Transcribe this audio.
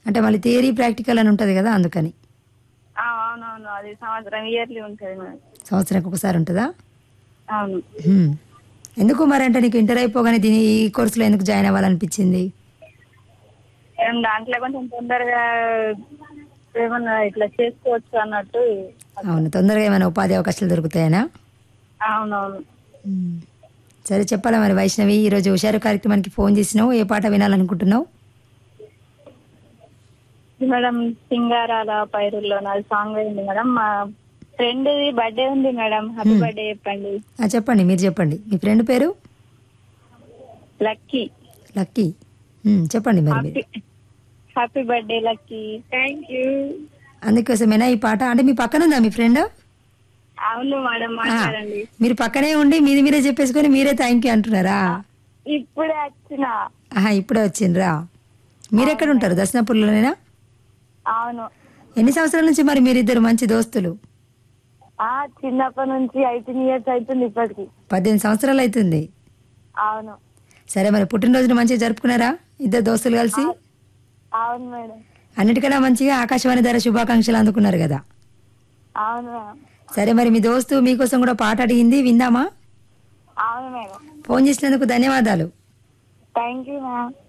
అంటే మళ్ళీ theory practical అని ఉంటుంది కదా అందుకని ఆ, అవునవును అది సంవత్సరం ఇయర్లీ ఉంటుంది మేడం సంవత్సరానికి ఒకసారి ఉంటుందా అవును హ్మ్. ఎందుకు మరి అంటే నీకు ఇంటర్ అయిపోగానే దీని ఈ కోర్సులో ఎందుకు జాయిన్ అవ్వాలనిపించింది ఏం దాంట్లో కొంచెం తొందరగా ఏమన్నా ఇట్లా చేసుకోవచ్చు అన్నట్టు అవును తొందరగా ఏమైనా ఉపాధి అవకాశాలు దొరుకుతాయనా అవునవును హ్మ్. సరే చెప్పాలా మరి వైష్ణవి ఈరోజు హుషారు కార్యక్రమానికి ఫోన్ చేసినావు ఏ పాట వినాలనుకుంటున్నావు మేడం సింగారాల పైరుల్లో నాది సాంగ్ అయింది మేడం మా ఫ్రెండ్ బర్త్డే ఉంది మేడం హ్యాపీ బర్త్డే చెప్పండి ఆ, చెప్పండి మీరు చెప్పండి మీ ఫ్రెండ్ పేరు లక్కీ లక్కీ హ్మ్, చెప్పండి మరి మీరు happy happy birthday Lucky thank you అందుకోసమేనా ఈ పాట అంటే మీ పక్కన ఉందా మీ ఫ్రెండ్ అవును మేడం మాట్లాడండి మీరు పక్కనే ఉండి మీది మీరే చెప్పేసుకొని మీరే థ్యాంక్ యూ అంటున్నారా ఇప్పుడే వచ్చిన ఆహా ఇప్పుడే వచ్చిండ్రా మీరు ఎక్కడ ఉంటారు దర్శనపూర్లోనేనా అవును ఎన్ని సంవత్సరాల నుంచి మరి మీరిద్దరు మంచి దోస్తులు ఆ చిన్నప్పటి నుంచి ఎయిటీన్ ఇయర్స్ అవుతుంది ఇప్పటికి పద్దెనిమిది సంవత్సరాలు అవుతుంది అవును సరే మరి పుట్టినరోజును మంచిగా జరుపుకున్నారా ఇద్దరు దోస్తులు కలిసి అవును మేడం అన్నిటికన్నా మంచిగా ఆకాశవాణి ధర శుభాకాంక్షలు అందుకున్నారు కదా అవును మేడం సరే మరి మీ దోస్తు మీకోసం కూడా పాట అడిగింది విందామా అవును మేడం ఫోన్ చేసినందుకు ధన్యవాదాలు థ్యాంక్ యూ మ్యామ్